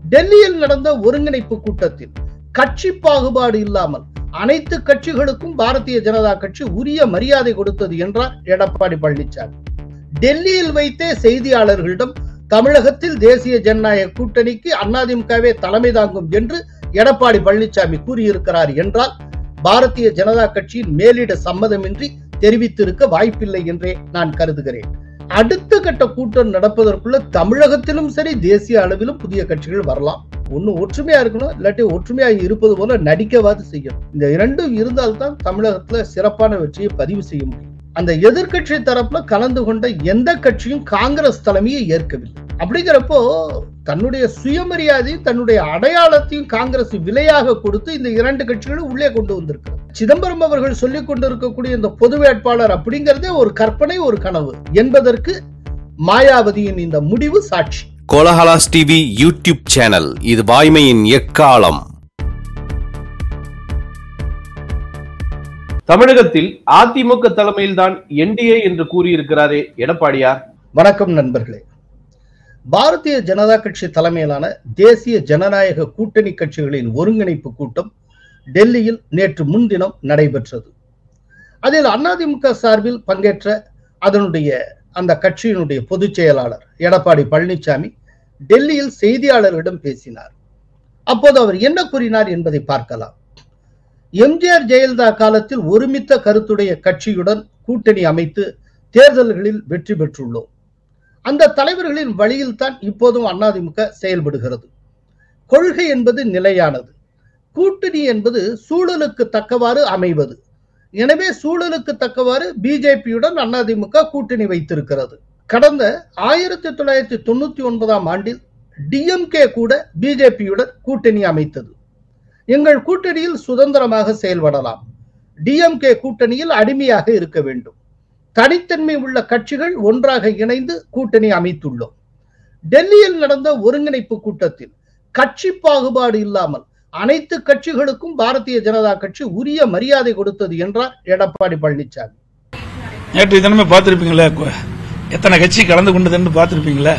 டெல்லியில் நடந்த ஒருங்கிணைப்பு கூட்டத்தில் கட்சி பாகுபாடு இல்லாமல் அனைத்து கட்சிகளுக்கும் பாரதிய ஜனதா கட்சி உரிய மரியாதை கொடுத்தது என்றார் எடப்பாடி பழனிசாமி டெல்லியில் வைத்தே செய்தியாளர்களிடம் தமிழகத்தில் தேசிய ஜனநாயக கூட்டணிக்கு அதிமுகவே தலைமை தாங்கும் என்று எடப்பாடி பழனிசாமி கூறியிருக்கிறார் என்றால் பாரதிய ஜனதா கட்சியின் மேலிட சம்மதமின்றி தெரிவித்திருக்க வாய்ப்பில்லை என்றே நான் கருதுகிறேன் அடுத்த கட்ட கூட்டம் நடப்பதற்குள்ள தமிழகத்திலும் சரி தேசிய அளவிலும் புதிய கட்சிகள் வரலாம் ஒண்ணு ஒற்றுமையா இருக்கணும் இல்லாட்டி ஒற்றுமையா இருப்பது போல நடிக்கவாது செய்யணும் இந்த இரண்டும் இருந்தால்தான் தமிழகத்துல சிறப்பான வெற்றியை பதிவு செய்ய முடியும் அந்த எதிர்க்கட்சி தரப்புல கலந்து கொண்ட எந்த கட்சியும் காங்கிரஸ் தலைமையை ஏற்கவில்லை அப்படிங்கிறப்போ தன்னுடைய சுயமரியாதையும் தன்னுடைய அடையாளத்தையும் காங்கிரஸ் விலையாக கொடுத்து இந்த இரண்டு கட்சிகளும் உள்ளே கொண்டு வந்திருக்கிறது சிதம்பரம் அவர்கள் சொல்லிக் கொண்டிருக்கக்கூடிய இந்த பொது வேட்பாளர் அப்படிங்கிறதே ஒரு கற்பனை ஒரு கனவு என்பதற்கு மாயாவதியின் இந்த முடிவு சாட்சி கோலஹலாஸ் டிவி யூடியூப் சேனல் இது வாய்மையின் எக்காலம் தமிழகத்தில் அதிமுக தலைமையில்தான் என்டிஏ என்று கூறியிருக்கிறாரே எடப்பாடியார் வணக்கம் நண்பர்களே பாரதிய ஜனதா கட்சி தலைமையிலான தேசிய ஜனநாயக கூட்டணி கட்சிகளின் ஒருங்கிணைப்பு கூட்டம் டெல்லியில் நேற்று முன்தினம் நடைபெற்றது அதில் அதிமுக சார்பில் பங்கேற்ற அதனுடைய அந்த கட்சியினுடைய பொதுச் செயலாளர் எடப்பாடி பழனிசாமி டெல்லியில் செய்தியாளர்களிடம் பேசினார் அப்போது அவர் என்ன கூறினார் என்பதை பார்க்கலாம் எம்ஜிஆர் ஜெயலலிதா காலத்தில் ஒருமித்த கருத்துடைய கட்சியுடன் கூட்டணி அமைத்து தேர்தல்களில் வெற்றி பெற்றுள்ளோம் அந்த தலைவர்களின் வழியில் தான் இப்போதும் அதிமுக செயல்படுகிறது கொள்கை என்பது நிலையானது கூட்டணி என்பது சூழலுக்கு தக்கவாறு அமைவது எனவே சூழலுக்கு தக்கவாறு பிஜேபியுடன் அதிமுக கூட்டணி வைத்திருக்கிறது கடந்த ஆயிரத்தி தொள்ளாயிரத்தி தொண்ணூத்தி ஒன்பதாம் ஆண்டில் டிஎம்கே கூட பிஜேபியுடன் கூட்டணி அமைத்தது எங்கள் கூட்டணியில் சுதந்திரமாக செயல்படலாம் டிஎம்கே கூட்டணியில் அடிமையாக இருக்க வேண்டும் தனித்தன்மை உள்ள கட்சிகள் ஒன்றாக இணைந்து கூட்டணி அமைத்துள்ளோம் டெல்லியில் நடந்த ஒருங்கிணைப்பு கூட்டத்தில் கட்சி பாகுபாடு இல்லாமல் அனைத்து கட்சிகளுக்கும் பாரதிய ஜனதா கட்சி உரிய மரியாதை கொடுத்தது என்றார் எடப்பாடி பழனிசாமி நேற்று தினமே பார்த்துருப்பீங்களே எத்தனை கட்சி கலந்து கொண்டதுன்னு பார்த்துருப்பீங்களே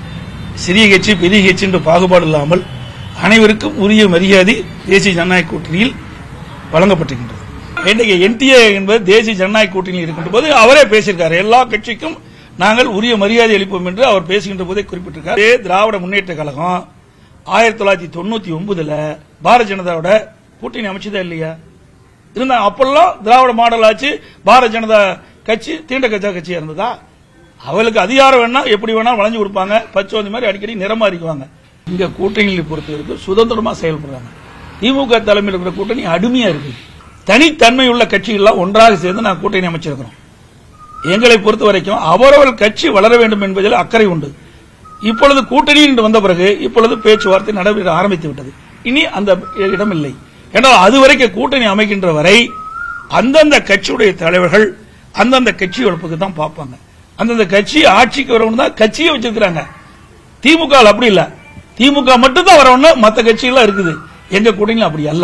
சிறிய கட்சி பெரிய கட்சி என்ற பாகுபாடு இல்லாமல் அனைவருக்கும் உரிய மரியாதை தேசிய ஜனநாயக கூட்டணியில் வழங்கப்பட்டிருக்கின்றது இன்றைக்கு என்டிஏ என்பது தேசிய ஜனநாயக கூட்டணியில் இருக்கின்ற போது அவரே பேசியிருக்காரு எல்லா கட்சிக்கும் நாங்கள் உரிய மரியாதை அளிப்போம் என்று அவர் பேசுகின்ற போதே குறிப்பிட்டிருக்கார் இதே திராவிட முன்னேற்ற கழகம் ஆயிரத்தி தொள்ளாயிரத்தி தொண்ணூத்தி ஒன்பதுல பாரதிய ஜனதாவோட கூட்டணி அமைச்சதா இல்லையா இருந்தா அப்பெல்லாம் திராவிட மாடல் ஆச்சு பாரதிய ஜனதா கட்சி தீண்ட கட்சா கட்சியா இருந்ததா அவளுக்கு அதிகாரம் வேணா எப்படி வேணா வளைஞ்சு கொடுப்பாங்க பச்சோந்தி மாதிரி அடிக்கடி நிறமாறிக்குவாங்க இங்க கூட்டணிகளை பொறுத்தவரைக்கும் சுதந்திரமா செயல்படுறாங்க திமுக தலைமையில் இருக்கிற கூட்டணி அடிமையா இருக்கு தனித்தன்மை உள்ள கட்சிகள்லாம் ஒன்றாக சேர்ந்து நான் கூட்டணி அமைச்சிருக்கிறோம் எங்களை பொறுத்த வரைக்கும் அவரவர் கட்சி வளர வேண்டும் என்பதில் அக்கறை உண்டு இப்பொழுது கூட்டணி என்று வந்த பிறகு இப்பொழுது பேச்சுவார்த்தை நடைபெற ஆரம்பித்து விட்டது இனி அந்த இடம் இல்லை என்றால் அதுவரைக்கும் கூட்டணி அமைக்கின்ற வரை அந்தந்த கட்சியுடைய தலைவர்கள் அந்தந்த கட்சி வளர்ப்புக்கு தான் பார்ப்பாங்க அந்தந்த கட்சி ஆட்சிக்கு வரணும் தான் கட்சியை வச்சிருக்கிறாங்க திமுக ல அப்படி இல்ல திமுக மட்டும் தான் வரணும் மற்ற கட்சிகள்லாம் இருக்குது எங்க கூட்டணியில் அப்படி அல்ல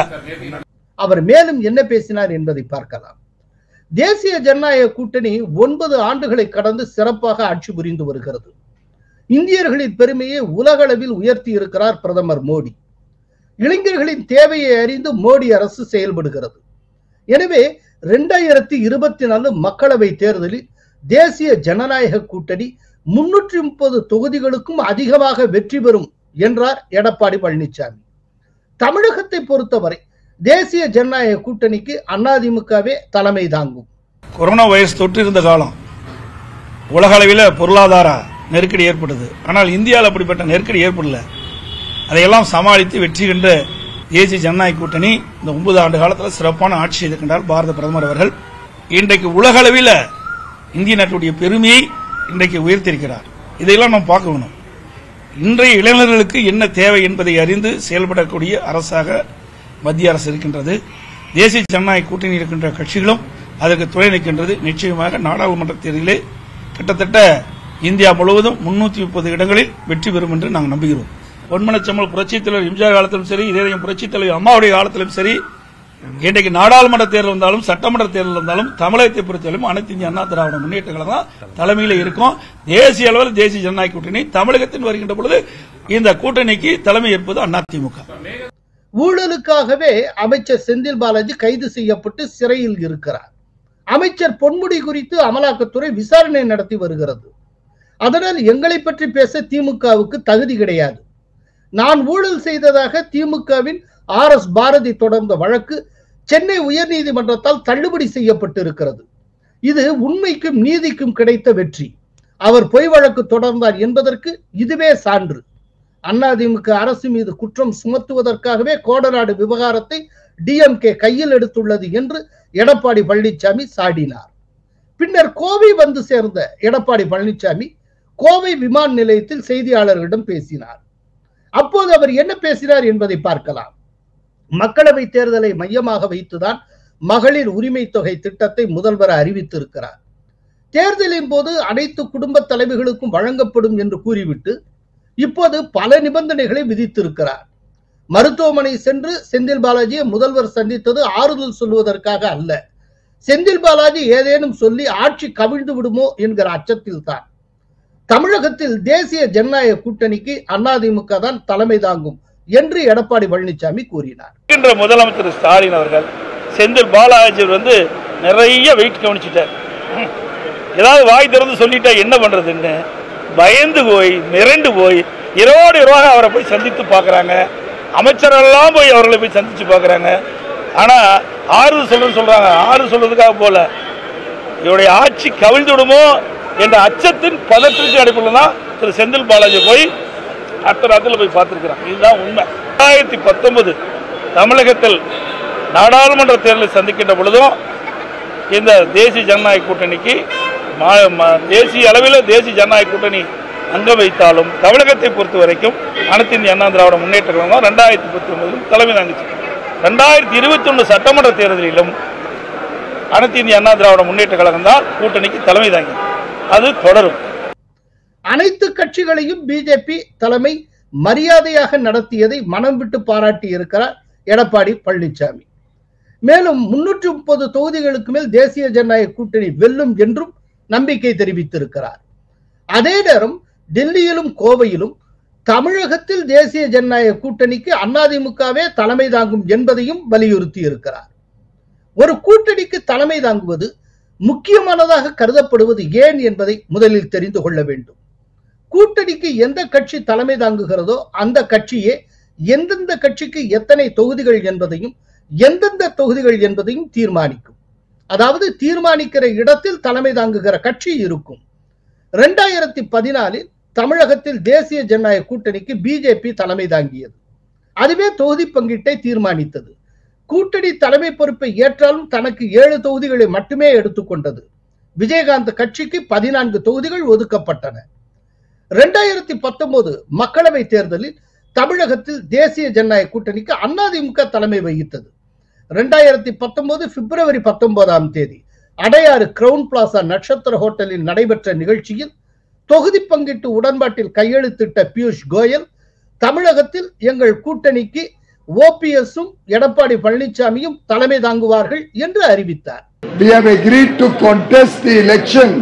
அவர் மேலும் என்ன பேசினார் என்பதை பார்க்கலாம் தேசிய ஜனநாயக கூட்டணி ஒன்பது ஆண்டுகளை கடந்து சிறப்பாக ஆட்சி புரிந்து வருகிறது இந்தியர்களின் பெருமையை உலகளவில் உயர்த்தி இருக்கிறார் பிரதமர் மோடி இளைஞர்களின் தேவையை அறிந்து மோடி அரசு செயல்படுகிறது எனவே இரண்டாயிரத்தி இருபத்தி நாலு மக்களவை தேர்தலில் தேசிய ஜனநாயக கூட்டணி முன்னூற்றி முப்பது தொகுதிகளுக்கும் அதிகமாக வெற்றி பெறும் என்றார் எடப்பாடி பழனிசாமி தமிழகத்தை பொறுத்தவரை தேசிய ஜனநாயக கூட்டணிக்கு அதிமுகவே தலைமை தாங்கும் கொரோனா வைரஸ் தொற்று இருந்த காலம் உலக அளவில் பொருளாதார நெருக்கடி ஏற்பட்டது ஆனால் இந்தியாவில் அப்படிப்பட்ட நெருக்கடி ஏற்படல அதையெல்லாம் சமாளித்து வெற்றி கண்ட தேசிய ஜனநாயக கூட்டணி இந்த ஒன்பது ஆண்டு காலத்தில் சிறப்பான ஆட்சி செய்திருக்கின்றார் பாரத பிரதமர் அவர்கள் இன்றைக்கு உலக அளவில் இந்திய நாட்டுடைய பெருமையை இன்றைக்கு உயர்த்தியிருக்கிறார் இதையெல்லாம் நாம் பார்க்க வேணும் இன்றைய இளைஞர்களுக்கு என்ன தேவை என்பதை அறிந்து செயல்படக்கூடிய அரசாக மத்திய அரசு இருக்கின்றது தேசிய ஜனநாயக கூட்டணி இருக்கின்ற கட்சிகளும் அதற்கு துணை நிற்கின்றது நிச்சயமாக நாடாளுமன்ற தேர்தலிலே கிட்டத்தட்ட இந்தியா முழுவதும் முன்னூத்தி முப்பது இடங்களில் வெற்றி பெறும் என்று நாங்கள் நம்புகிறோம் பொன்மனச்சம்மல் புரட்சித் தலைவர் எம்ஜிஆர் காலத்திலும் சரி இதே புரட்சித் தலைவர் அம்மாவுடைய காலத்திலும் சரி இன்றைக்கு நாடாளுமன்ற தேர்தல் வந்தாலும் சட்டமன்ற தேர்தல் வந்தாலும் தமிழகத்தை பொறுத்தவரையும் அனைத்து இந்திய அண்ணா திராவிட முன்னேற்ற கழகம் தான் தலைமையில இருக்கும் தேசிய அளவில் தேசிய ஜனநாயக கூட்டணி தமிழகத்தில் வருகின்ற பொழுது இந்த கூட்டணிக்கு தலைமை ஏற்பது அதிமுக ஊழலுக்காகவே அமைச்சர் செந்தில் பாலாஜி கைது செய்யப்பட்டு சிறையில் இருக்கிறார் அமைச்சர் பொன்முடி குறித்து அமலாக்கத்துறை விசாரணை நடத்தி வருகிறது அதனால் எங்களை பற்றி பேச திமுகவுக்கு தகுதி கிடையாது நான் ஊழல் செய்ததாக திமுகவின் ஆர் எஸ் பாரதி தொடர்ந்த வழக்கு சென்னை உயர்நீதிமன்றத்தால் தள்ளுபடி செய்யப்பட்டிருக்கிறது இது உண்மைக்கும் நீதிக்கும் கிடைத்த வெற்றி அவர் பொய் வழக்கு தொடர்ந்தார் என்பதற்கு இதுவே சான்று அதிமுக அரசு மீது குற்றம் சுமத்துவதற்காகவே கோடநாடு விவகாரத்தை டிஎம்கே கையில் எடுத்துள்ளது என்று எடப்பாடி பழனிசாமி சாடினார் பின்னர் கோவை வந்து சேர்ந்த எடப்பாடி பழனிசாமி கோவை விமான நிலையத்தில் செய்தியாளர்களிடம் பேசினார் அப்போது அவர் என்ன பேசினார் என்பதை பார்க்கலாம் மக்களவை தேர்தலை மையமாக வைத்துதான் மகளிர் உரிமை தொகை திட்டத்தை முதல்வர் அறிவித்திருக்கிறார் தேர்தலின் போது அனைத்து குடும்ப தலைவிகளுக்கும் வழங்கப்படும் என்று கூறிவிட்டு இப்போது பல நிபந்தனைகளை விதித்திருக்கிறார் மருத்துவமனை சென்று செந்தில் பாலாஜியை முதல்வர் சந்தித்தது ஆறுதல் சொல்வதற்காக அல்ல செந்தில் பாலாஜி ஏதேனும் சொல்லி ஆட்சி கவிழ்ந்து விடுமோ என்கிற அச்சத்தில் தான் தமிழகத்தில் தேசிய ஜனநாயக கூட்டணிக்கு அதிமுக தான் தலைமை தாங்கும் என்று எடப்பாடி பழனிசாமி கூறினார் இருக்கின்ற முதலமைச்சர் ஸ்டாலின் அவர்கள் செந்தில் பாலாஜி வந்து நிறைய வெயிட் கவனிச்சுட்டார் ம். ஏதாவது வாய் திறந்து சொல்லிட்டா என்ன பண்றதுன்னு பயந்து போய் மிரண்டு போய் இரவோடு இரவாக அவரை போய் சந்தித்து பார்க்குறாங்க அமைச்சரெல்லாம் போய் அவர்களை போய் சந்திச்சு பார்க்குறாங்க ஆனால் ஆறுதல் சொல்லுன்னு சொல்கிறாங்க ஆறுதல் சொல்றதுக்காக போல இவருடைய ஆட்சி கவிழ்ந்து விடுமோ என்ற அச்சத்தின் பதற்றத்தின் அடிப்படையில் தான் திரு செந்தில் பாலாஜி போய் அடுத்த ராத்திரில போய் பார்த்துருக்கிறாங்க இதுதான் உண்மை ரெண்டாயிரத்தி பத்தொன்பது தமிழகத்தில் நாடாளுமன்ற தேர்தலை சந்திக்கின்ற பொழுதும் இந்த தேசிய ஜனநாயக கூட்டணிக்கு மா- ம- தேசிய அளவில் தேசிய ஜனநாயக கூட்டணி அங்க வைத்தாலும் தமிழகத்தை பொறுத்த வரைக்கும் அனைத்து இந்திய அண்ணா திராவிட முன்னேற்ற கழகம் தான் ரெண்டாயிரத்தி பத்தொன்பதிலும் தலைமை தாங்கிச்சு ரெண்டாயிரத்தி இருபத்தி ஒன்று சட்டமன்ற தேர்தலிலும் அனைத்து இந்திய அண்ணா திராவிட முன்னேற்ற கழகம் தான் கூட்டணிக்கு தலைமை தாங்கி அது தொடரும் அனைத்து கட்சிகளையும் பிஜேபி தலைமை மரியாதையாக நடத்தியதை மனம் விட்டு பாராட்டி இருக்கிறார் எடப்பாடி பழனிசாமி மேலும் முன்னூற்றி முப்பது தொகுதிகளுக்கு மேல் தேசிய ஜனநாயக கூட்டணி வெல்லும் என்றும் நம்பிக்கை தெரிவித்திருக்கிறார் அதே நேரம் டெல்லியிலும் கோவையிலும் தமிழகத்தில் தேசிய ஜனநாயக கூட்டணிக்கு அதிமுகவே தலைமை தாங்கும் என்பதையும் வலியுறுத்தி இருக்கிறார் ஒரு கூட்டணிக்கு தலைமை தாங்குவது முக்கியமானதாக கருதப்படுவது ஏன் என்பதை முதலில் தெரிந்து கொள்ள வேண்டும் கூட்டணிக்கு எந்த கட்சி தலைமை தாங்குகிறதோ அந்த கட்சியே எந்தெந்த கட்சிக்கு எத்தனை தொகுதிகள் என்பதையும் எந்தெந்த தொகுதிகள் என்பதையும் தீர்மானிக்கும் அதாவது தீர்மானிக்கிற இடத்தில் தலைமை தாங்குகிற கட்சி இருக்கும் ரெண்டாயிரத்தி பதினாலில் தமிழகத்தில் தேசிய ஜனநாயக கூட்டணிக்கு பிஜேபி தலைமை தாங்கியது அதுவே தொகுதி பங்கீட்டை தீர்மானித்தது கூட்டணி தலைமை பொறுப்பை ஏற்றாலும் தனக்கு ஏழு தொகுதிகளை மட்டுமே எடுத்துக்கொண்டது விஜயகாந்த் கட்சிக்கு பதினான்கு தொகுதிகள் ஒதுக்கப்பட்டன ரெண்டாயிரத்தி பத்தொன்பது மக்களவை தேர்தலில் தமிழகத்தில் தேசிய ஜனநாயக கூட்டணிக்கு அதிமுக தலைமை வகித்தது ரெண்டாயிரத்தி பத்தொன்பது பிப்ரவரி பத்தொன்பதாம் தேதி அடையாறு கிரவுன் பிளாசா நட்சத்திர ஹோட்டலில் நடைபெற்ற நிகழ்ச்சியில் தொகுதி பங்கீட்டு உடன்பாட்டில் கையெழுத்திட்ட பியூஷ் கோயல் தமிழகத்தில் எங்கள் கூட்டணிக்கு ஓபிஎஸும் எடப்பாடி பழனிசாமியும் தலைமை தாங்குவார்கள் என்று அறிவித்தார் we have agreed to contest the elections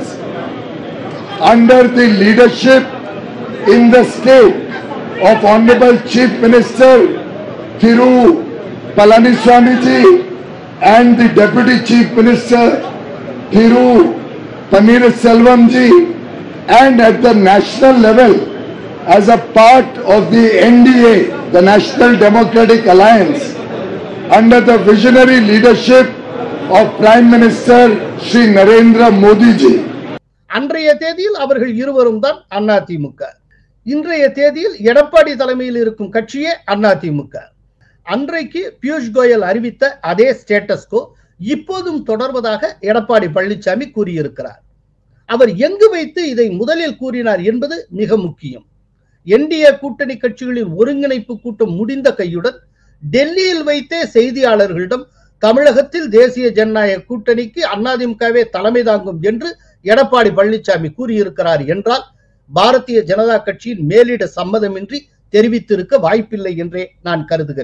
under the leadership in the state of Honorable Chief Minister Thiru Palaniswamy ji and the Deputy Chief Minister Thiru Paneerselvam ji and at the national level as a part of the NDA, the National Democratic Alliance, under the visionary leadership of Prime Minister Shri Narendra Modi ji. அன்றைய தேதியில் அவர்கள் இருவரும் தான் அதிமுக இன்றைய தேதியில் எடப்பாடி தலைமையில் இருக்கும் கட்சியே அதிமுக அன்றைக்கு பியூஷ் கோயல் அறிவித்த அதே ஸ்டேட்டஸ்கோ இப்போதும் தொடர்வதாக எடப்பாடி பழனிசாமி கூறியிருக்கிறார் அவர் எங்கு வைத்து இதை முதலில் கூறினார் என்பது மிக முக்கியம் என்டிஏ கூட்டணி கட்சிகளின் ஒருங்கிணைப்பு கூட்டம் முடிந்த கையுடன் டெல்லியில் வைத்தே செய்தியாளர்களிடம் தமிழகத்தில் தேசிய ஜனநாயக கூட்டணிக்கு அதிமுகவே தலைமை தாங்கும் என்று எடப்பாடி பழனிசாமி கூறியிருக்கிறார் என்றால் பாரதிய ஜனதா கட்சியின் மேலிட சம்மதமின்றி தெரிவித்திருக்க வாய்ப்பில்லை என்றே நான் கருதுகிறேன்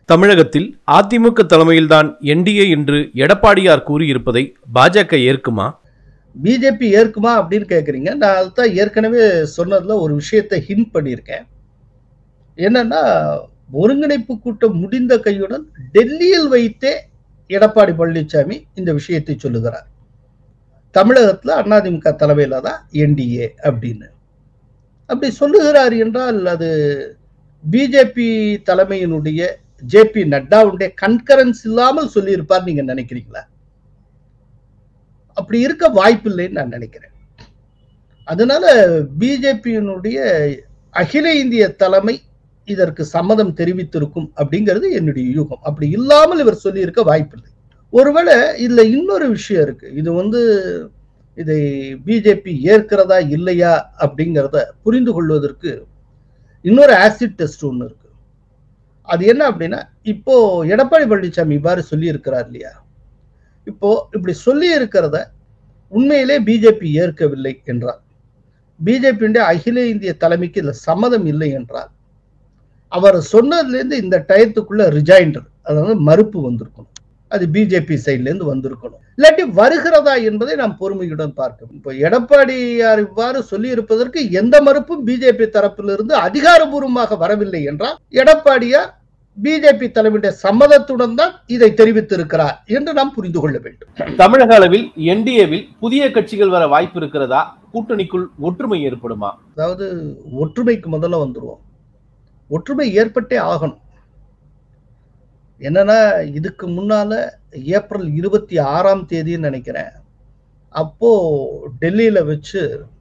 தமிழகத்தில் அதிமுக தலைமையில்தான் என்டிஏ என்று எடப்பாடியார் கூறியிருப்பதை பாஜக ஏற்குமா பிஜேபி ஏற்குமா அப்படின்னு கேட்குறீங்க நான் அதுதான் ஏற்கனவே சொன்னதுல ஒரு விஷயத்தை ஹிண்ட் பண்ணியிருக்கேன் என்னன்னா ஒருங்கிணைப்பு கூட்டம் முடிந்த கையுடன் டெல்லியில் வைத்தே எடப்பாடி பழனிசாமி இந்த விஷயத்தை சொல்லுகிறார் தமிழகத்துல அதிமுக தலைமையில தான் என்டிஏ அப்படின்னு அப்படி சொல்லுகிறார் என்றால் அது பிஜேபி தலைமையினுடைய ஜே பி நட்டாவுடைய கன்கரன்ஸ் இல்லாமல் சொல்லியிருப்பார் நீங்க நினைக்கிறீங்களா அப்படி இருக்க வாய்ப்பில்லைன்னு நான் நினைக்கிறேன் அதனால பிஜேபியினுடைய அகில இந்திய தலைமை இதற்கு சம்மதம் தெரிவித்திருக்கும் அப்படிங்கிறது என்னுடைய யூகம் அப்படி இல்லாமல் இவர் சொல்லியிருக்க வாய்ப்பில்லை ஒருவேளை இதுல இன்னொரு விஷயம் இருக்கு இது வந்து இதை பிஜேபி ஏற்கிறதா இல்லையா அப்படிங்கிறத புரிந்து கொள்வதற்கு இன்னொரு ஆசிட் டெஸ்ட் ஒன்று இருக்கு அது என்ன அப்படின்னா இப்போ எடப்பாடி பழனிசாமி இவ்வாறு சொல்லி இருக்கிறார் இல்லையா இப்போ இப்படி சொல்லி இருக்கிறத உண்மையிலே பிஜேபி ஏற்கவில்லை என்றால் பிஜேபியுடைய அகில இந்திய தலைமைக்கு இதுல சம்மதம் இல்லை என்றால் அவர் சொன்னதுலேருந்து இந்த டயத்துக்குள்ள ரிஜைண்டர் அதாவது மறுப்பு வந்திருக்கணும் அது பிஜேபி சைட்ல இருந்து வந்திருக்கணும் இல்லாட்டி வருகிறதா என்பதை நாம் பொறுமையுடன் பார்க்கணும் இப்போ எடப்பாடியார் இவ்வாறு சொல்லி இருப்பதற்கு எந்த மறுப்பும் பிஜேபி தரப்பிலிருந்து அதிகாரபூர்வமாக வரவில்லை என்றால் எடப்பாடியார் பிஜேபி தலைவருடைய சம்மதத்துடன் தான் இதை தெரிவித்திருக்கிறார் என்று நாம் புரிந்து கொள்ள வேண்டும் தமிழக அளவில் என்டிஏவில் புதிய கட்சிகள் வர வாய்ப்பு இருக்கிறதா கூட்டணிக்குள் ஒற்றுமை ஏற்படுமா அதாவது ஒற்றுமைக்கு முதல்ல வந்துருவோம் ஒற்றுமை ஏற்பட்டே ஆகணும் என்னன்னா இதுக்கு முன்னால ஏப்ரல் இருபத்தி ஆறாம் தேதின்னு நினைக்கிறேன் அப்போ டெல்லியில வச்சு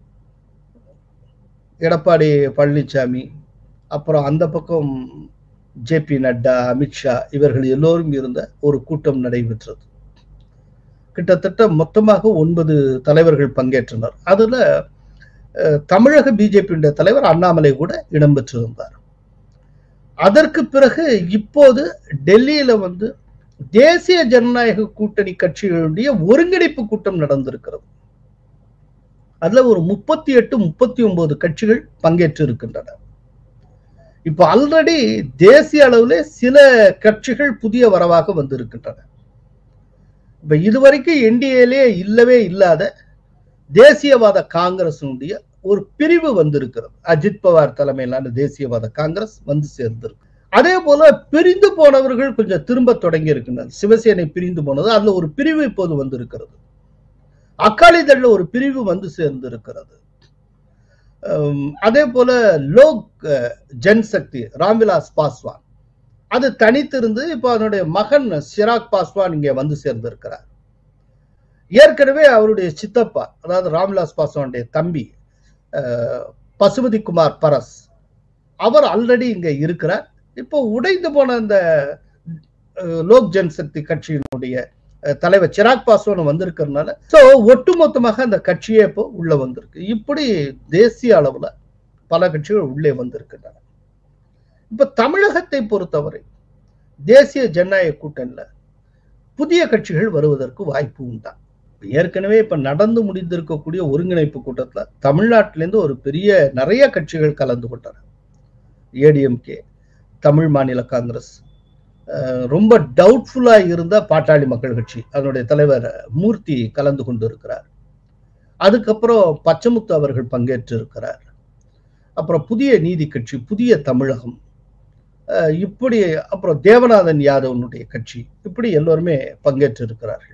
எடப்பாடி பழனிசாமி அப்புறம் அந்த பக்கம் ஜே பி நட்டா அமித்ஷா இவர்கள் எல்லோரும் இருந்த ஒரு கூட்டம் நடைபெற்றது கிட்டத்தட்ட மொத்தமாக ஒன்பது தலைவர்கள் பங்கேற்றனர் அதுல அஹ், தமிழக பிஜேபியுடைய தலைவர் அண்ணாமலை கூட இடம்பெற்றிருந்தார் அதற்கு பிறகு இப்போது டெல்லியில வந்து தேசிய ஜனநாயக கூட்டணி கட்சிகளுடைய ஒருங்கிணைப்பு கூட்டம் நடந்திருக்கிறது அதுல ஒரு முப்பத்தி எட்டு முப்பத்தி ஒன்பது கட்சிகள் பங்கேற்று இருக்கின்றன இப்ப ஆல்ரெடி தேசிய அளவில் சில கட்சிகள் புதிய வரவாக வந்திருக்கின்றன இப்ப இதுவரைக்கும் என்டிஏலே இல்லவே இல்லாத தேசியவாத காங்கிரசினுடைய ஒரு பிரிவு வந்திருக்கிறது அஜித் பவார் தலைமையிலான தேசியவாத காங்கிரஸ் வந்து சேர்ந்திருக்கு அதே போல பிரிந்து போனவர்கள் கொஞ்சம் திரும்ப தொடங்கி இருக்கின்றனர் சிவசேனை பிரிந்து போனது அதுல ஒரு பிரிவு இப்போது வந்திருக்கிறது அக்காலிதழ்ல ஒரு பிரிவு வந்து சேர்ந்திருக்கிறது அம், அதே போல லோக் அஹ், ஜன்சக்தி ராம்விலாஸ் பாஸ்வான் அது தனித்திருந்து இப்போ அதனுடைய மகன் சிராக் பாஸ்வான் இங்கே வந்து சேர்ந்திருக்கிறார் ஏற்கனவே அவருடைய சித்தப்பா அதாவது ராம்விலாஸ் பாஸ்வானுடைய தம்பி அஹ், பசுபதி குமார் பரஸ் அவர் ஆல்ரெடி இங்க இருக்கிறார் இப்போ உடைந்து போன இந்த அஹ், லோக் ஜனசக்தி கட்சியினுடைய அஹ், தலைவர் சிராக் பாஸ்வான் வந்திருக்கிறதுனால சோ ஒட்டுமொத்தமாக அந்த கட்சியே இப்போ உள்ள வந்திருக்கு இப்படி தேசிய அளவுல பல கட்சிகள் உள்ளே வந்திருக்கின்றன இப்ப தமிழகத்தை பொறுத்தவரை தேசிய ஜனநாயக கூட்டணியில புதிய கட்சிகள் வருவதற்கு வாய்ப்பு உண்டா ஏற்கனவே இப்ப நடந்து முடிந்திருக்கக்கூடிய ஒருங்கிணைப்பு கூட்டத்துல தமிழ்நாட்டிலேருந்து ஒரு பெரிய நிறைய கட்சிகள் கலந்து கொண்டன ஏடிஎம்கே தமிழ் மாநில காங்கிரஸ் அஹ், ரொம்ப டவுட்ஃபுல்லா இருந்த பாட்டாளி மக்கள் கட்சி அதனுடைய தலைவர் மூர்த்தி கலந்து கொண்டிருக்கிறார் அதுக்கப்புறம் பச்சமுத்து அவர்கள் பங்கேற்று இருக்கிறார் அப்புறம் புதிய நீதி கட்சி புதிய தமிழகம் அஹ், இப்படி அப்புறம் தேவநாதன் யாதவனுடைய கட்சி இப்படி எல்லோருமே பங்கேற்று இருக்கிறார்கள்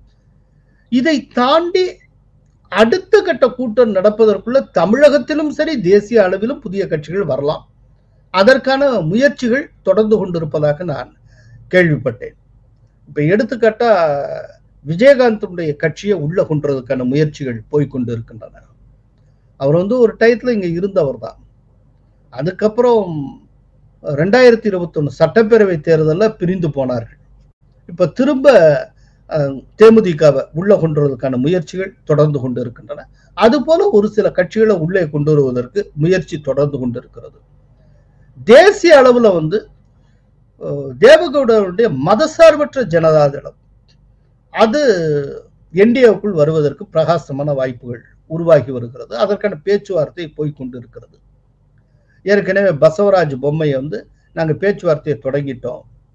இதை தாண்டி அடுத்த கட்ட கூட்டம் நடப்பதற்குள்ள தமிழகத்திலும் சரி தேசிய அளவிலும் புதிய கட்சிகள் வரலாம் அதற்கான முயற்சிகள் தொடர்ந்து கொண்டிருப்பதாக நான் கேள்விப்பட்டேன் இப்ப எடுத்துக்காட்டா விஜயகாந்தனுடைய கட்சியை உள்ள கொண்டதுக்கான முயற்சிகள் போய்க்கொண்டு இருக்கின்றன அவர் வந்து ஒரு டயத்துல இங்க இருந்தவர் தான் அதுக்கப்புறம் ரெண்டாயிரத்தி இருபத்தொன்னு சட்டப்பேரவை தேர்தலில் பிரிந்து போனார்கள் இப்ப திரும்ப அஹ், தேமுதிகவை உள்ள கொண்டு வருவதற்கான முயற்சிகள் தொடர்ந்து கொண்டு இருக்கின்றன அதுபோல ஒரு சில கட்சிகளை உள்ளே கொண்டு வருவதற்கு முயற்சி தொடர்ந்து கொண்டு இருக்கிறது தேசிய அளவுல வந்து அஹ், தேவகவுடருடைய மதசார்பற்ற ஜனதாதளம் அது என்டிஏவுக்குள் வருவதற்கு பிரகாசமான வாய்ப்புகள் உருவாகி வருகிறது அதற்கான பேச்சுவார்த்தை போய்க்கொண்டு இருக்கிறது ஏற்கனவே பசவராஜ் பொம்மையை வந்து நாங்கள் பேச்சுவார்த்தையை தொடங்கிட்டோம்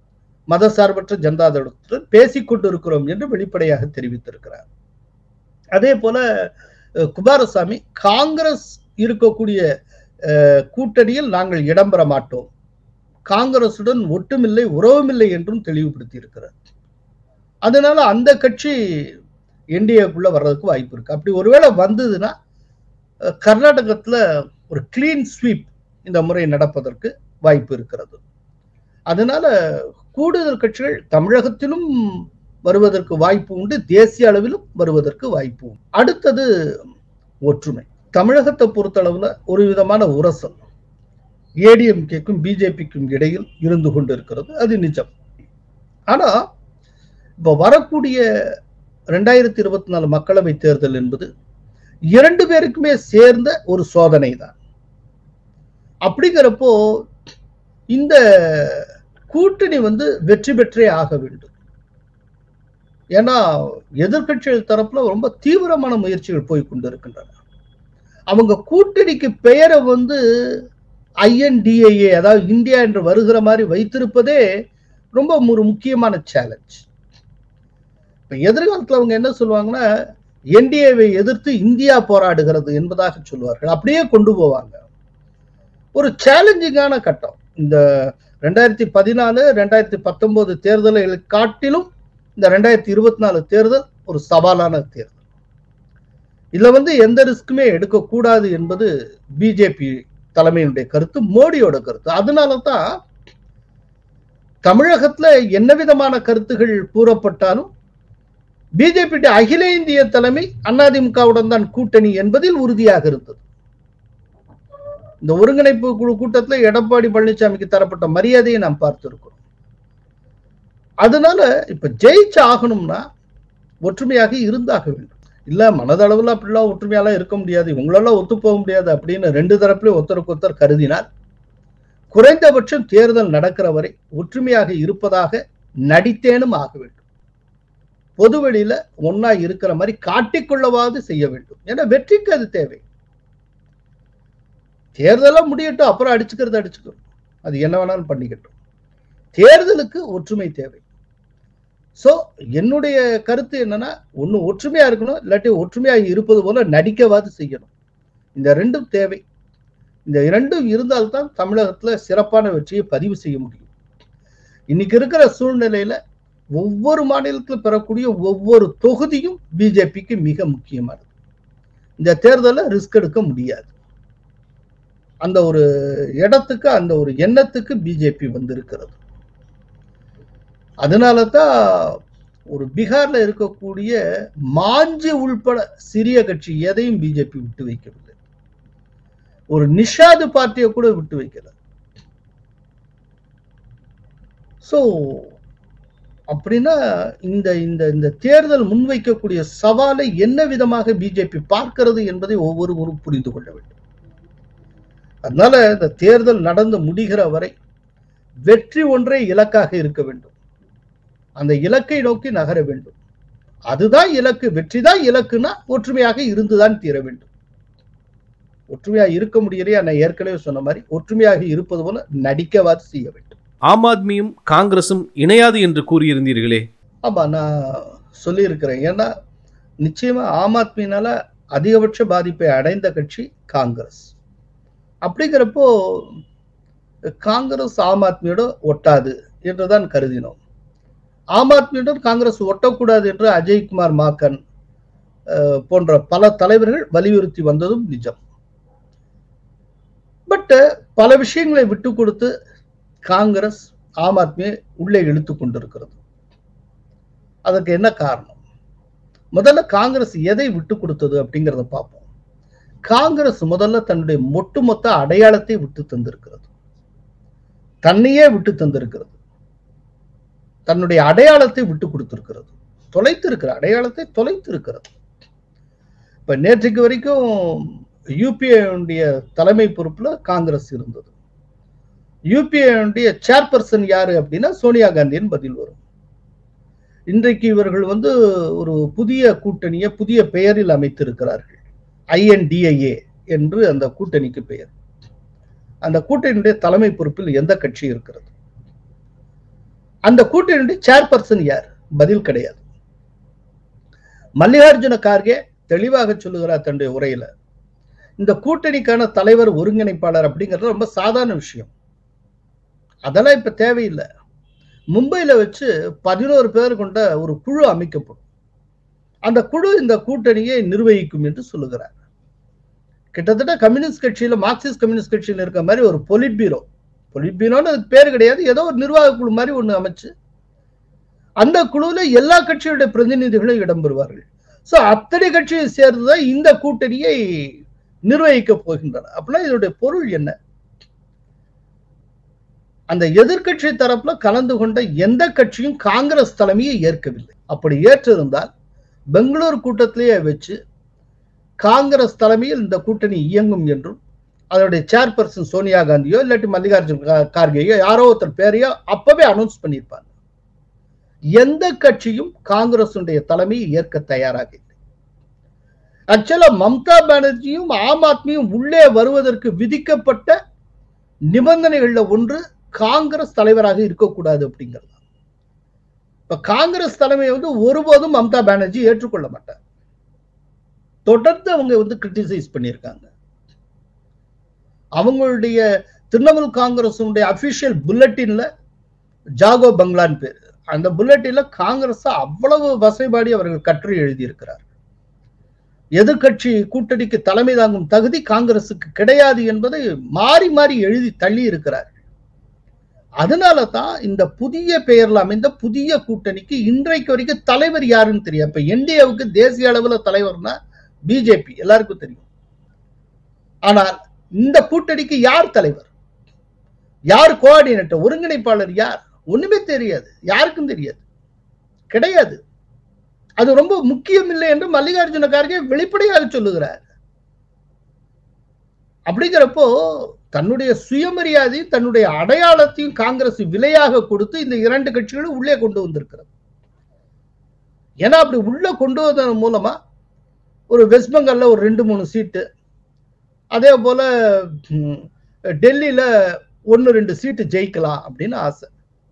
மதசார்பற்ற ஜனதாதளத்துடன் பேசிக் கொண்டிருக்கிறோம் என்று வெளிப்படையாக தெரிவித்திருக்கிறார் அதே போல அஹ், குமாரசாமி காங்கிரஸ் இருக்கக்கூடிய அஹ், கூட்டணியில் நாங்கள் இடம்பெற மாட்டோம் காங்கிரசுடன் ஒட்டுமில்லை உறவுமில்லை என்றும் தெளிவுபடுத்தி இருக்கிறார் அதனால அந்த கட்சி என்டிஏக்குள்ள வர்றதுக்கு வாய்ப்பு இருக்கு அப்படி ஒருவேளை வந்ததுன்னா அஹ், கர்நாடகத்துல ஒரு கிளீன் ஸ்வீப் இந்த முறை நடப்பதற்கு வாய்ப்பு இருக்கிறது அதனால கூடுதல் கட்சிகள் தமிழகத்திலும் வருவதற்கு வாய்ப்பு உண்டு தேசிய அளவிலும் வருவதற்கு வாய்ப்பு உண்டு அடுத்தது ஒற்றுமை தமிழகத்தை பொறுத்தளவுல ஒரு விதமான உரசல் ஏடிஎம்கேக்கும் பிஜேபிக்கும் இடையில் இருந்து கொண்டிருக்கிறது அது நிஜம் ஆனா இப்ப வரக்கூடிய ரெண்டாயிரத்தி இருபத்தி நாலு மக்களவை தேர்தல் என்பது இரண்டு பேருக்குமே சேர்ந்த ஒரு சோதனை தான் அப்படிங்கிறப்போ இந்த கூட்டணி வந்து வெற்றி பெற்றே ஆக வேண்டும் ஏன்னா எதிர்க்கட்சிகள் தரப்புல ரொம்ப தீவிரமான முயற்சிகள் போய் கொண்டிருக்கின்றன அவங்க கூட்டணிக்கு பெயரை வந்து ஐஎன்டிஏஏ அதாவது இந்தியா என்று வருகிற மாதிரி வைத்திருப்பதே ரொம்ப ஒரு முக்கியமான சேலஞ்ச் இப்ப எதிர்காலத்துல அவங்க என்ன சொல்லுவாங்கன்னா என்டிஏவை எதிர்த்து இந்தியா போராடுகிறது என்பதாக சொல்லுவார்கள் அப்படியே கொண்டு போவாங்க ஒரு சேலஞ்சிங்கான கட்டம் இந்த ரெண்டாயிரத்தி பதினாலு ரெண்டாயிரத்தி பத்தொன்பது தேர்தலை காட்டிலும் இந்த ரெண்டாயிரத்தி இருபத்தி நாலு தேர்தல் ஒரு சவாலான தேர்தல் இதுல வந்து எந்த ரிஸ்க்குமே எடுக்கக்கூடாது என்பது பிஜேபி தலைமையினுடைய கருத்து மோடியோட கருத்து அதனால தான் தமிழகத்துல என்ன விதமான கருத்துகள் கூறப்பட்டாலும் பிஜேபி அகில இந்திய தலைமை அதிமுகவுடன் தான் கூட்டணி என்பதில் உறுதியாக இருந்தது இந்த ஒருங்கிணைப்பு குழு கூட்டத்தில் எடப்பாடி பழனிசாமிக்கு தரப்பட்ட மரியாதையை நாம் பார்த்திருக்கிறோம் அதனால இப்ப ஜெயிச்சு ஆகணும்னா ஒற்றுமையாக இருந்தாக வேண்டும் இல்ல மனதளவுல அப்படிலாம் ஒற்றுமையாலாம் இருக்க முடியாது இவங்களெல்லாம் ஒத்து போக முடியாது அப்படின்னு ரெண்டு தரப்புலையும் ஒருத்தருக்கு ஒருத்தர் கருதினால் குறைந்தபட்சம் தேர்தல் நடக்கிற வரை ஒற்றுமையாக இருப்பதாக நடித்தேனும் ஆக வேண்டும் பொதுவெளியில ஒன்னா இருக்கிற மாதிரி காட்டிக்கொள்ளவாது செய்ய வேண்டும் ஏன்னா வெற்றிக்கு அது தேவை தேர்தலாம் முடியட்டும் அப்புறம் அடிச்சுக்கிறது அடிச்சுக்கணும் அது என்ன வேணாலும் பண்ணிக்கட்டும் தேர்தலுக்கு ஒற்றுமை தேவை சோ என்னுடைய கருத்து என்னன்னா ஒண்ணு ஒற்றுமையா இருக்கணும் இல்லாட்டி ஒற்றுமையா இருப்பது போல நடிக்கவாது செய்யணும் இந்த ரெண்டும் தேவை இந்த இரண்டும் இருந்தால்தான் தமிழகத்துல சிறப்பான வெற்றியை பதிவு செய்ய முடியும் இன்னைக்கு இருக்கிற சூழ்நிலையில ஒவ்வொரு மாநிலத்தில் பெறக்கூடிய ஒவ்வொரு தொகுதியும் பிஜேபிக்கு மிக முக்கியமானது இந்த தேர்தலில் ரிஸ்க் எடுக்க முடியாது அந்த ஒரு இடத்துக்கு அந்த ஒரு எண்ணத்துக்கு பிஜேபி வந்திருக்கிறது அதனால தான் ஒரு பீகார்ல இருக்கக்கூடிய மாஞ்சி உள்பட சிறிய கட்சி எதையும் பிஜேபி விட்டு வைக்கவில்லை ஒரு நிஷாது பார்ட்டியை கூட விட்டு வைக்கல சோ அப்படின்னா இந்த இந்த இந்த தேர்தல் முன்வைக்கக்கூடிய சவாலை என்ன விதமாக பிஜேபி பார்க்கிறது என்பதை ஒவ்வொருவரும் புரிந்து கொள்ள வேண்டும் அதனால இந்த தேர்தல் நடந்து முடிகிற வரை வெற்றி ஒன்றே இலக்காக இருக்க வேண்டும் அந்த இலக்கை நோக்கி நகர வேண்டும் அதுதான் இலக்கு வெற்றி தான் இலக்குன்னா ஒற்றுமையாக இருந்துதான் தீர வேண்டும் ஒற்றுமையாக இருக்க முடியலையா நான் ஏற்கனவே சொன்ன மாதிரி ஒற்றுமையாக இருப்பது போல நடிக்கவாது செய்ய வேண்டும் ஆம் ஆத்மியும் காங்கிரசும் இணையாது என்று கூறியிருந்தீர்களே ஆமா நான் சொல்லியிருக்கிறேன் ஏன்னா நிச்சயமா ஆம் ஆத்மினால அதிகபட்ச பாதிப்பை அடைந்த கட்சி காங்கிரஸ் அப்படிங்கிறப்போ காங்கிரஸ் ஆம் ஆத்மியோட ஒட்டாது என்றுதான் கருதினோம் ஆம் ஆத்மியுடன் காங்கிரஸ் ஒட்டக்கூடாது என்று அஜய்குமார் மாக்கன் அஹ், போன்ற பல தலைவர்கள் வலியுறுத்தி வந்ததும் நிஜம் பட் பல விஷயங்களை விட்டு கொடுத்து காங்கிரஸ் ஆம் ஆத்மியை உள்ளே இழுத்து கொண்டிருக்கிறது அதற்கு என்ன காரணம் முதல்ல காங்கிரஸ் எதை விட்டு கொடுத்தது அப்படிங்கிறத பார்ப்போம் காங்கிரஸ் முதல்ல தன்னுடைய ஒட்டுமொத்த அடையாளத்தை விட்டு தந்திருக்கிறது தன்னையே விட்டு தந்திருக்கிறது தன்னுடைய அடையாளத்தை விட்டு கொடுத்திருக்கிறது தொலைத்து இருக்கிற அடையாளத்தை தொலைத்து இருக்கிறது இப்ப நேற்றுக்கு வரைக்கும் யூபிஏ தலைமை பொறுப்புல காங்கிரஸ் இருந்தது யூபிஏ சேர்பர்சன் யாரு அப்படின்னா சோனியா காந்தியின் பதில் வரும் இன்றைக்கு இவர்கள் வந்து ஒரு புதிய கூட்டணியை புதிய பெயரில் அமைத்திருக்கிறார்கள் ஐஎன்டிஐஏ என்று அந்த கூட்டணிக்கு பெயர் அந்த கூட்டணியுடைய தலைமை பொறுப்பில் எந்த கட்சி இருக்கிறது அந்த கூட்டணியுடைய சேர்பர்சன் யார் பதில் கிடையாது மல்லிகார்ஜுன கார்கே தெளிவாக சொல்லுகிறார் தன்னுடைய உரையில இந்த கூட்டணிக்கான தலைவர் ஒருங்கிணைப்பாளர் அப்படிங்கிறது ரொம்ப சாதாரண விஷயம் அதெல்லாம் இப்ப தேவையில்லை மும்பையில வச்சு பதினோரு பேர் கொண்ட ஒரு குழு அமைக்கப்படும் அந்த குழு இந்த கூட்டணியை நிர்வகிக்கும் என்று சொல்லுகிறார் கிட்டத்தட்ட கம்யூனிஸ்ட் கட்சியில மார்க்சிஸ்ட் கம்யூனிஸ்ட் கட்சியில் இருக்க மாதிரி ஒரு பொலிட் பீரோ பொலிட் பீரோன்னு அதுக்கு பேர் கிடையாது ஏதோ ஒரு நிர்வாக குழு மாதிரி ஒண்ணு அமைச்சு அந்த குழுவுல எல்லா கட்சியுடைய பிரதிநிதிகளும் இடம்பெறுவார்கள் சோ அத்தனை கட்சியை சேர்ந்துதான் இந்த கூட்டணியை நிர்வகிக்க போகின்றன அப்படின்னா இதனுடைய பொருள் என்ன அந்த எதிர்க்கட்சி தரப்புல கலந்து கொண்ட எந்த கட்சியும் காங்கிரஸ் தலைமையை ஏற்கவில்லை அப்படி ஏற்றிருந்தால் பெங்களூர் கூட்டத்திலேயே வச்சு காங்கிரஸ் தலைமையில் இந்த கூட்டணி இயங்கும் என்றும் அதனுடைய சேர்பர்சன் சோனியா காந்தியோ இல்லாட்டி மல்லிகார்ஜுன் கா- கார்கேயோ யாரோ ஒருத்தர் பேரையோ அப்பவே அனௌன்ஸ் பண்ணியிருப்பாங்க எந்த கட்சியும் காங்கிரசுடைய தலைமையை ஏற்க தயாராக இல்லை ஆக்சுவலா மம்தா பானர்ஜியும் ஆம் ஆத்மியும் உள்ளே வருவதற்கு விதிக்கப்பட்ட நிபந்தனைகள்ல ஒன்று காங்கிரஸ் தலைவராக இருக்கக்கூடாது அப்படிங்கிறது இப்ப காங்கிரஸ் தலைமையை வந்து ஒருபோதும் மம்தா பானர்ஜி ஏற்றுக்கொள்ள மாட்டார் தொடர்ந்து அவங்க வந்து கிரிட்டிசைஸ் பண்ணியிருக்காங்க அவங்களுடைய திரிணாமுல் காங்கிரஸுடைய அபிஷியல் புல்லட்டின்ல ஜாகோ பங்களான் பேர் அந்த புல்லட்டின்ல காங்கிரஸ் அவ்வளவு வசைபாடி அவர்கள் கட்டுரை எழுதியிருக்கிறார் எதிர்க்கட்சி கூட்டணிக்கு தலைமை தாங்கும் தகுதி காங்கிரசுக்கு கிடையாது என்பதை மாறி மாறி எழுதி தள்ளி இருக்கிறார் அதனால தான் இந்த புதிய பெயர்ல அமைந்த புதிய கூட்டணிக்கு இன்றைக்கு வரைக்கும் தலைவர் யாருன்னு தெரியும் இப்ப என்டிஏவுக்கு தேசிய அளவுல தலைவர்னா பிஜேபி எல்லாருக்கும் தெரியும் ஆனால் இந்த கூட்டணிக்கு யார் தலைவர் யார் கோஆர்டினேட்டர் ஒருங்கிணைப்பாளர் யார் ஒண்ணுமே தெரியாது யாருக்கும் தெரியாது கிடையாது அது ரொம்ப முக்கியம் இல்லை என்று மல்லிகார்ஜுன கார்கே வெளிப்படையாக சொல்லுகிறார் அப்படிங்கிறப்போ தன்னுடைய சுயமரியாதை தன்னுடைய அடையாளத்தையும் காங்கிரஸ் விலையாக கொடுத்து இந்த இரண்டு கட்சிகளும் உள்ளே கொண்டு வந்திருக்கிறது ஏன்னா அப்படி உள்ள கொண்டு வந்ததன் மூலமா ஒரு வெஸ்ட் பெங்கால்ல ஒரு ரெண்டு மூணு சீட்டு அதே போல ம், டெல்லியில ஒன்னு ரெண்டு சீட்டு ஜெயிக்கலாம் அப்படின்னு ஆசை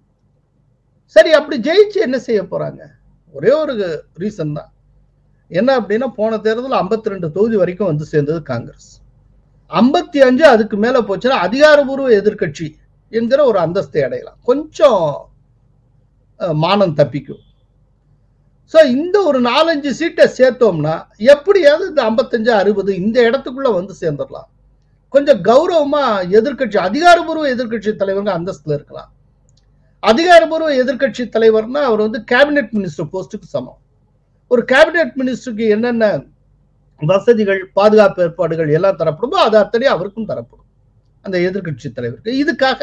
சரி அப்படி ஜெயிச்சு என்ன செய்ய போறாங்க ஒரே ஒரு ரீசன் தான் என்ன அப்படின்னா போன தேர்தல் 52 ரெண்டு தொகுதி வரைக்கும் வந்து சேர்ந்தது காங்கிரஸ் ஐம்பத்தி அஞ்சு அதுக்கு மேல போச்சுன்னா அதிகாரபூர்வ எதிர்க்கட்சி என்கிற ஒரு அந்தஸ்தை அடையலாம் கொஞ்சம் அஹ், மானம் தப்பிக்கும் சோ இந்த ஒரு நாலஞ்சு சீட்டை சேர்த்தோம்னா எப்படியாவது இந்த ஐம்பத்தஞ்சு அறுபது இந்த இடத்துக்குள்ள வந்து சேர்ந்துடலாம் கொஞ்சம் கௌரவமா எதிர்க்கட்சி அதிகாரபூர்வ எதிர்க்கட்சி தலைவருங்க அந்தஸ்துல இருக்கலாம் அதிகாரபூர்வ எதிர்க்கட்சி தலைவர்னா அவர் வந்து கேபினெட் மினிஸ்டர் போஸ்டுக்கு சமம் ஒரு கேபினெட் மினிஸ்டருக்கு என்னென்ன வசதிகள் பாதுகாப்பு ஏற்பாடுகள் எல்லாம் தரப்படுமோ அது அத்தனை அவருக்கும் தரப்படும் அந்த எதிர்க்கட்சி தலைவருக்கு இதுக்காக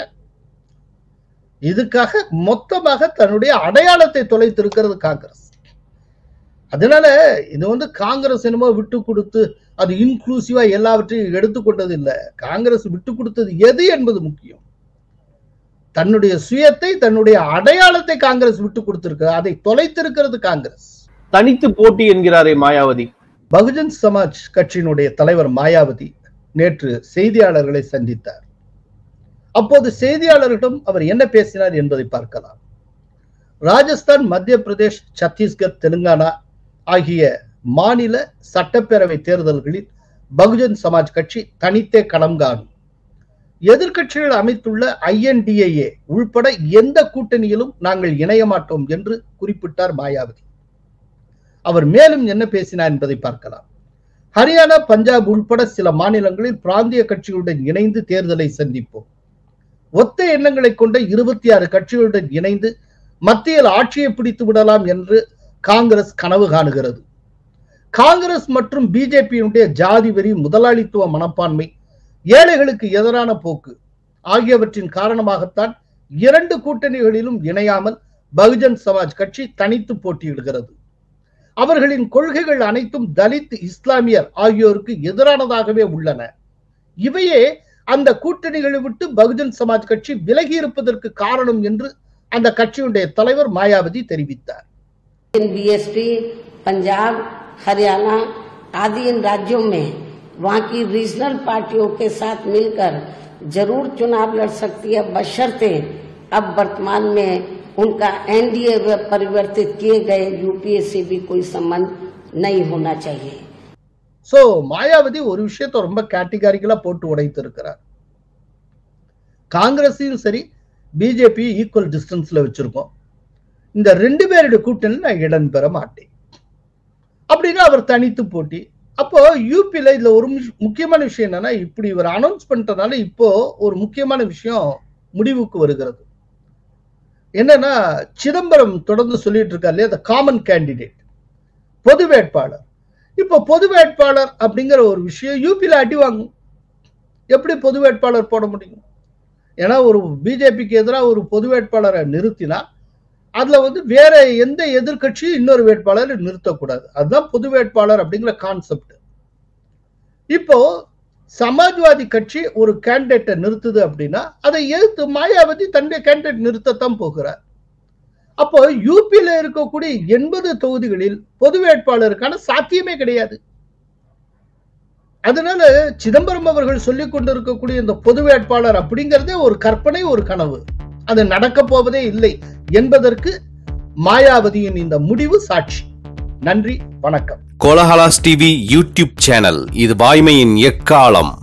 இதுக்காக மொத்தமாக தன்னுடைய அடையாளத்தை தொலைத்திருக்கிறது காங்கிரஸ் அதனால இது வந்து காங்கிரஸ் என்னமோ விட்டு கொடுத்து அது இன்க்ளூசிவா எல்லாவற்றையும் எடுத்துக்கொண்டது இல்ல காங்கிரஸ் விட்டு கொடுத்தது எது என்பது முக்கியம் தன்னுடைய சுயத்தை தன்னுடைய அடையாளத்தை காங்கிரஸ் விட்டு கொடுத்திருக்கு அதை தொலைத்திருக்கிறது காங்கிரஸ் தனித்து போட்டி என்கிறாரே மாயாவதி பகுஜன் சமாஜ் கட்சியினுடைய தலைவர் மாயாவதி நேற்று செய்தியாளர்களை சந்தித்தார் அப்போது செய்தியாளர்களிடம் அவர் என்ன பேசினார் என்பதை பார்க்கலாம் ராஜஸ்தான் மத்திய பிரதேஷ் சத்தீஸ்கர் தெலுங்கானா ஆகிய மாநில சட்டப்பேரவை தேர்தல்களில் பகுஜன் சமாஜ் கட்சி தனித்தே களம் காணும் எதிர்க்கட்சிகள் அமைத்துள்ள ஐஎன்டிஏஏ உள்பட எந்த கூட்டணியிலும் நாங்கள் இணைய மாட்டோம் என்று குறிப்பிட்டார் மாயாவதி அவர் மேலும் என்ன பேசினார் என்பதை பார்க்கலாம் ஹரியானா பஞ்சாப் உள்பட சில மாநிலங்களில் பிராந்திய கட்சிகளுடன் இணைந்து தேர்தலை சந்திப்போம் ஒத்த எண்ணங்களை கொண்ட இருபத்தி ஆறு கட்சிகளுடன் இணைந்து மத்தியில் ஆட்சியை பிடித்து விடலாம் என்று காங்கிரஸ் கனவு காணுகிறது காங்கிரஸ் மற்றும் பிஜேபியினுடைய ஜாதி வெறி முதலாளித்துவ மனப்பான்மை ஏழைகளுக்கு எதிரான போக்கு ஆகியவற்றின் காரணமாகத்தான் இரண்டு கூட்டணிகளிலும் இணையாமல் பகுஜன் சமாஜ் கட்சி தனித்து போட்டியிடுகிறது அவர்களின் கொள்கைகள் அனைத்தும் தலித் இஸ்லாமியர் ஆகியோருக்கு எதிரானதாகவே உள்ளன இவையே அந்த கூட்டணிகளை விட்டு பகுஜன் சமாஜ் கட்சி விலகி இருப்பதற்கு காரணம் என்று அந்த கட்சியுடைய தலைவர் மாயாவதி தெரிவித்தார் इन बीएसपी पंजाब हरियाणा आदि इन राज्यों में वहाँ की रीजनल पार्टियों के साथ मिलकर जरूर चुनाव लड़ सकती है बशर्ते अब वर्तमान में उनका एनडीए में परिवर्तित किए गए यूपीए से भी कोई संबंध नहीं होना चाहिए சோ மாயாவதி ஒரு விஷயத்த ரொம்ப கேட்டகாரிக்கலா போட்டு உடைத்து இருக்கிறார் காங்கிரஸையும் சரி பிஜேபி ஈக்குவல் டிஸ்டன்ஸ்ல வச்சிருக்கோம் இந்த ரெண்டு பேருடைய கூட்டணியில் நான் இடம் பெற மாட்டேன் அப்படின்னு அவர் தனித்து போட்டி அப்போ யூபியில இதுல ஒரு முஷ்- முக்கியமான விஷயம் என்னன்னா இப்படி இவர் அனௌன்ஸ் பண்ணிட்டனால இப்போ ஒரு முக்கியமான விஷயம் முடிவுக்கு வருகிறது என்னன்னா சிதம்பரம் தொடர்ந்து சொல்லிட்டு இருக்காரு இல்லையா காமன் கேண்டிடேட் பொது வேட்பாளர் இப்போ பொது வேட்பாளர் அப்படிங்கிற ஒரு விஷயம் யூபியில அடி வாங்கும் எப்படி பொது வேட்பாளர் போட முடியும் ஏன்னா ஒரு பிஜேபிக்கு எதிராக ஒரு பொது வேட்பாளரை நிறுத்தினா அதுல வந்து வேற எந்த எதிர்க்கட்சியும் இன்னொரு வேட்பாளரை நிறுத்தக்கூடாது அதுதான் பொது வேட்பாளர் அப்படிங்கிற கான்செப்ட் இப்போ சமாஜ்வாதி கட்சி ஒரு கேண்டிடேட்டை நிறுத்துது அப்படின்னா அதை எதிர்த்து மாயாவதி தன்னுடைய கேண்டிடேட் நிறுத்தத்தான் போகிறார் அப்போ யூபியில இருக்கக்கூடிய எண்பது தொகுதிகளில் பொது வேட்பாளருக்கான சாத்தியமே கிடையாது அதனால சிதம்பரம் அவர்கள் சொல்லிக் கொண்டிருக்கக்கூடிய இந்த பொது வேட்பாளர் அப்படிங்கிறதே ஒரு கற்பனை ஒரு கனவு அது நடக்க போவதே இல்லை என்பதற்கு மாயாவதியின் இந்த முடிவு சாட்சி நன்றி வணக்கம் கோலஹலாஸ் டிவி யூடியூப் சேனல் இது வாய்மையின் எக்காலம்